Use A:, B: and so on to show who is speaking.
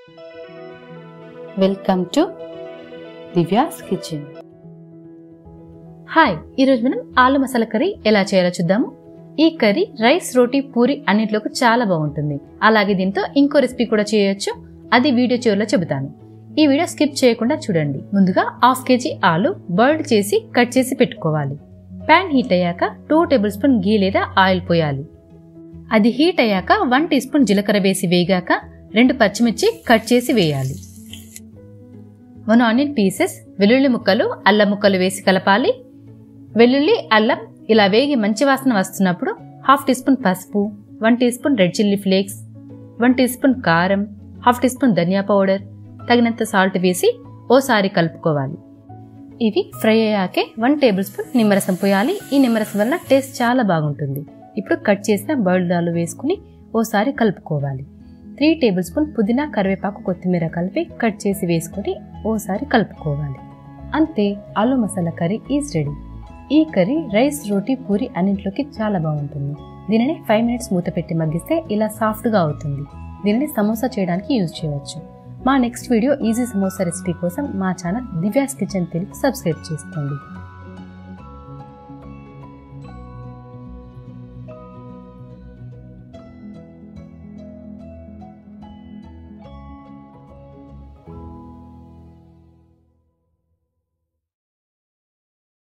A: welcome to Divya's kitchen
B: hi ఈరోజు మనం ఆలు మసాలా కర్రీ ఎలా చేయాలో చూద్దాము ఈ కర్రీ రైస్ రోటీ పూరి అన్నింటిలోకి చాలా బాగుంటుంది అలాగే దీంతో ఇంకో రెసిపీ కూడా చేయొచ్చు అది వీడియో చివరిలో చెబుతాను ఈ వీడియో స్కిప్ చేయకుండా చూడండి ముందుగా హాఫ్ కేజీ ఆలు బాయిల్డ్ చేసి కట్ చేసి పెట్టుకోవాలి ప్యాన్ హీట్ అయ్యాక టూ టేబుల్ స్పూన్ గీ లేదా ఆయిల్ పోయాలి అది హీట్ అయ్యాక వన్ టీ స్పూన్ జీలకర్ర వేసి వేగాక రెండు పచ్చిమిర్చి కట్ చేసి వేయాలి వన్ ఆనియన్ పీసెస్ వెల్లుల్లి ముక్కలు అల్లం ముక్కలు వేసి కలపాలి వెల్లుల్లి అల్లం ఇలా వేగి మంచి వాసన వస్తున్నప్పుడు హాఫ్ టీ స్పూన్ పసుపు one teaspoon red chilli flakes one teaspoon కారం హాఫ్ టీ స్పూన్ ధనియా పౌడర్ తగినంత సాల్ట్ వేసి ఓసారి కలుపుకోవాలి ఇవి ఫ్రై అయ్యాకే వన్ టేబుల్ స్పూన్ నిమ్మరసం పోయాలి ఈ నిమ్మరసం వల్ల టేస్ట్ చాలా బాగుంటుంది ఇప్పుడు కట్ చేసిన బాయిల్డ్ ఆలు వేసుకుని ఓసారి కలుపుకోవాలి త్రీ టేబుల్ స్పూన్ పుదీనా కరివేపాకు కొత్తిమీర కలిపి కట్ చేసి వేసుకొని ఓసారి కలుపుకోవాలి అంతే ఆలు మసాలా కర్రీ ఈజ్ రెడీ ఈ కర్రీ రైస్ రోటీ పూరి అన్నింటిలోకి చాలా బాగుంటుంది దీనిని ఫైవ్ మినిట్స్ మూత పెట్టి మగ్గిస్తే ఇలా సాఫ్ట్గా అవుతుంది దీనిని సమోసా చేయడానికి యూజ్ చేయవచ్చు మా next video easy samosa recipe కోసం మా channel Divya's kitchen Telugu subscribe చేసుకోండి